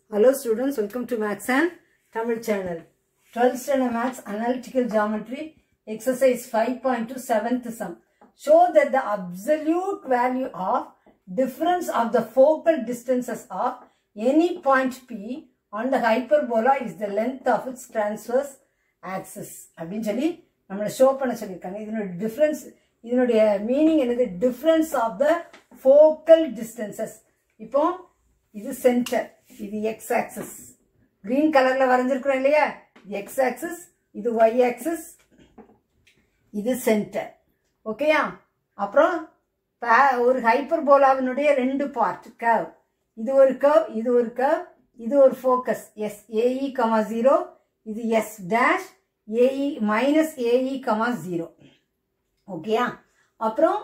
Hello students, welcome to Max and Tamil channel. 12th standard Max Analytical Geometry exercise 5.2 7th sum. Show that the absolute value of difference of the focal distances of any point P on the hyperbola is the length of its transverse axis. அப்படின்னு சொல்லி நம்மளை show பண்ண சொல்லியிருக்காங்க இதனுடைய difference இதனுடைய meaning என்னது difference of the focal distances இப்போ இது சென்டர் இது எக்ஸ் ஆக்சிஸ் கிரீன் கலர்ல வரைஞ்சிருக்கிறோம் இல்லையா இது எக்ஸ் ஆக்சிஸ் இது ஒய் ஆக்சிஸ் இது சென்டர் ஓகேயா அப்புறம் பா- ஒரு ஹைப்பர்போலாவினுடைய ரெண்டு பார்ட் கர்வ் இது ஒரு கர்வ் இது ஒரு கர்வ் இது ஒரு focus S a e comma zero இது S dash a e minus a e comma zero ஓகேயா அப்புறம்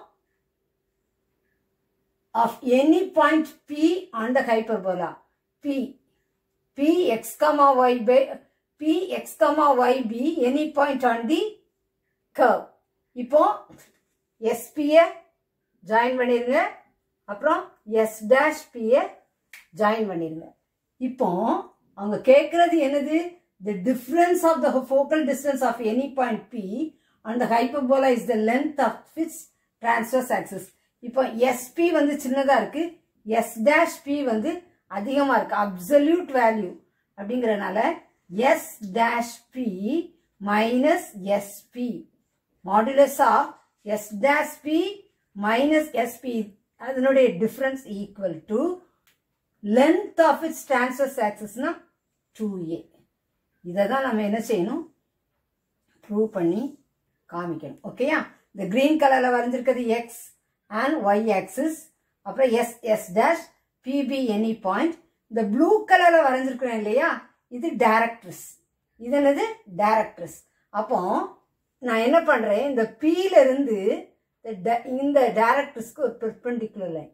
of any point P on the hyperbola. P. P x comma y by P x comma y be any point on the curve. இப்போ SP-ய join பண்ணிருங்க அப்புறம் S dash பியை join பண்ணிருங்க இப்போ அவங்க கேட்கறது என்னது the difference of the focal distance of any point P on the hyperbola is the length of its transverse axis இப்போ SP வந்து சின்னதா இருக்கு S dash P வந்து அதிகமா இருக்கு அப்சல்யூட் வேல்யூ அப்படிங்கறனால S dash P minus SP modulus of S dash P minus SP அதனுடைய difference equal to length of its transverse ஆக்சஸ்னா டூ ஏ இதை தான் நம்ம என்ன செய்யணும் ப்ரூவ் பண்ணி காமிக்கணும் ஓகேயா இந்த கிரீன் கலர்ல வரைஞ்சிருக்கிறது எக்ஸ் அண்ட் ஒய் ஆக்சிஸ் அப்புறம் S S dash P P any point இந்த ப்ளூ கலர்ல வரைஞ்சிருக்கிறோம் இல்லையா இது டைரக்ட்ரிஸ் இது என்னது டைரக்ட்ரிஸ் அப்போ நான் என்ன பண்றேன் இந்த P ல இருந்து இந்த di- இந்த டைரக்ட்ரிஸ்க்கு ஒரு பெர்பெண்டிகுலர் லைன்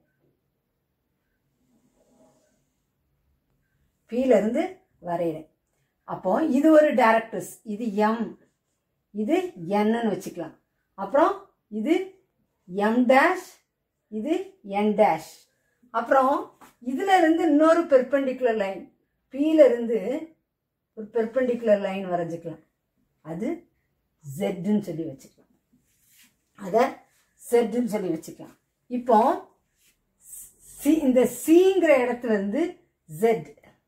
P ல இருந்து வரைகிறேன் அப்போ இது ஒரு டைரக்ட்ரிஸ் இது எம் இது என்னன்னு வச்சுக்கலாம் அப்புறம் இது எம் டேஷ் இது என் டேஷ் அப்புறம் இதுல இருந்து இன்னொரு பெர்பெண்டிகுலர் லைன் P ல இருந்து ஒரு பெர்பெண்டிகுலர் லைன் வரைஞ்சிக்கலாம் அது ஜெட்னு சொல்லி வச்சுக்கலாம் அதை செட்னு சொல்லி வச்சுக்கலாம் இப்போ சி இந்த சிங்கிற இடத்துல இருந்து ஜெட்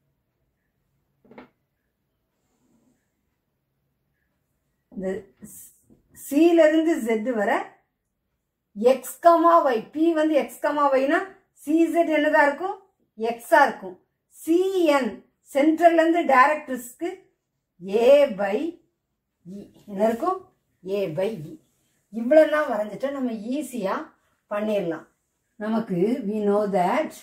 இந்த சில இருந்து ஜெட் வர எக்ஸ் கமா ஒய் பி வந்து எக்ஸ் கமா ஒய்னா சிசெட் என்னதா இருக்கும் எக்ஸா இருக்கும் சிஎன் சென்ட்ரல்ல இருந்து டைரக்டர்ஸ்க்கு ஏ பை இ என்ன இருக்கும் ஏ பை இ இவ்வளோலாம் வரைஞ்சிட்டா நம்ம ஈஸியா பண்ணிடலாம் நமக்கு வி நோ தட்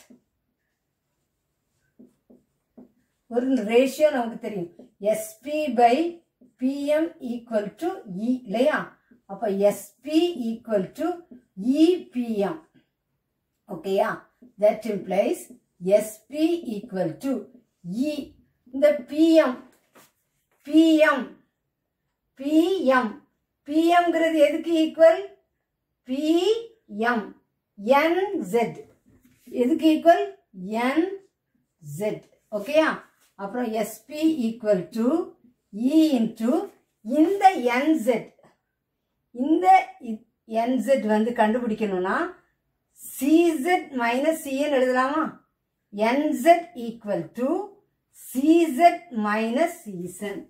ஒரு ரேஷியோ நமக்கு தெரியும் SP by PM equal to E இல்லையா அப்ப எஸ்பி ஈக்குவல் டு இபிஎம் ஓகேயா that implies SP equal to E இந்த பிஎம் பிஎம் பிஎம் பிஎம்ங்கிறது எதுக்கு ஈக்குவல் பிஎம் என்செட் எதுக்கு ஈக்குவல் என்செட் ஓகேயா அப்புறம் SB equal to E into இந்த என்செட் இந்த என்செட் வந்து கண்டுபிடிக்கணும்னா சிசெட் மைனஸ் சிஎன் எழுதலாமா NZ equal to CZ minus CN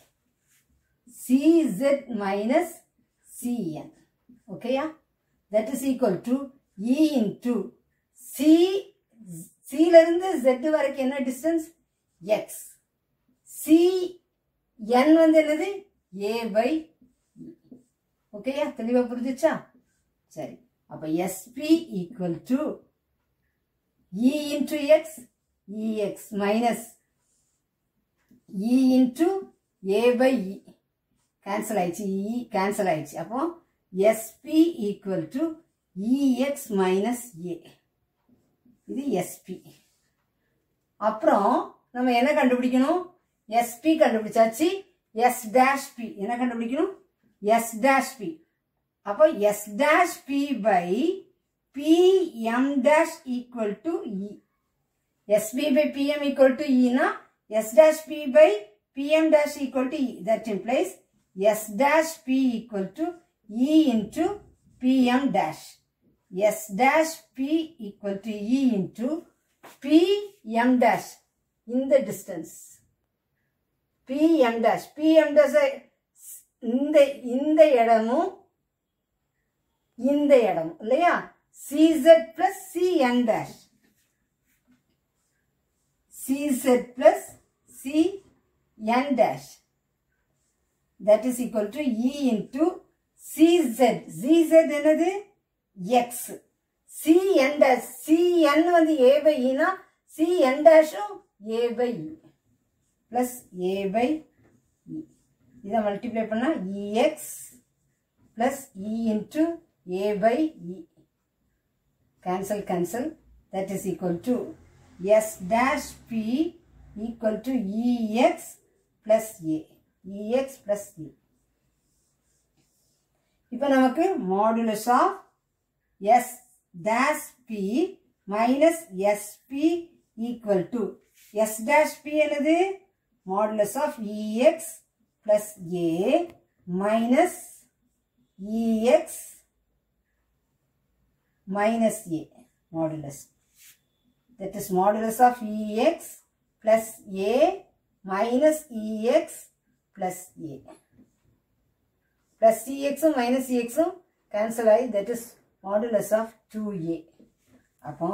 cz minus cn ஓகேயா that is equal to e into c c ல இருந்து z வரைக்கும் என்ன டிஸ்டன்ஸ் x c n வந்து என்னது a by e ஓகேயா தெளிவா புரிஞ்சுச்சா சரி அப்ப sp equal to e into x ex minus e into a by e cancel ஆயிடுச்சு இ கேன்சல் ஆயிடுச்சு அப்போ SB equal to EX minus A இது எஸ்பி அப்புறம் நம்ம என்ன கண்டுபிடிக்கணும் எஸ்பி கண்டுபிடிச்சாச்சு எஸ் டேஷ் பி என்ன கண்டுபிடிக்கணும் எஸ் டேஷ் பி அப்போ S dash B by P M dash equal to E SB by PM equal to E na S dash P by PM dash equal to E. That implies S dash P equal to E into PM dash. S dash P equal to E into PM dash in the distance. PM dash. PM dash ஐ இந்த இந்த இடமும் இந்த இடம் இல்லையா CZ plus CN dash CZ plus CN dash that is equal to E into CZ CZ என்னது X CN dash CN வந்து A by இனா சிஎன் டேஷும் A by E plus A by E இதை மல்டிப்ளை பண்ணால் EX plus E into a by e. Cancel, cancel. That is equal to s dash p equal to ex plus a. ex plus a. இப்போ நமக்கு modulus of S dash B minus SB equal to S dash B என்னது modulus of EX plus A minus EX minus a modulus. That is modulus of Ex plus a minus Ex plus a. Plus Cx minus Ex cancel ஆகி that is modulus of 2a. அப்போ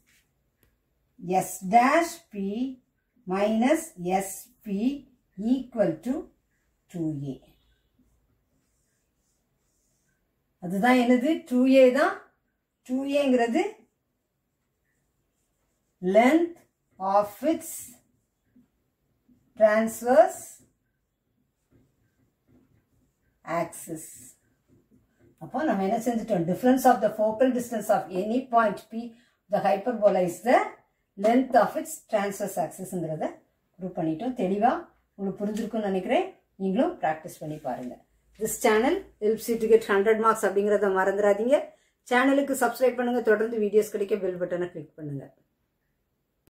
s dash p minus sp equal to 2a. அதுதான் என்னது 2a தான் 2aங்கிறது length of its transverse axis அப்போ நம்ம என்ன செஞ்சுட்டோம் difference of the focal distance of any point p the hyperbola is the length of its transverse axisங்கிறத prove பண்ணிட்டோம் தெளிவாக உங்களுக்கு புரிஞ்சிருக்கும்னு நினைக்கிறேன் நீங்களும் ப்ராக்டிஸ் பண்ணி பாருங்கள் this channel helps to get hundred marks அப்படிங்கிறத மறந்துடாதீங்க சேனலுக்கு சப்ஸ்கிரைப் பண்ணுங்க தொடர்ந்து வீடியோஸ் கிடைக்க பெல் பட்டனை கிளிக் பண்ணுங்க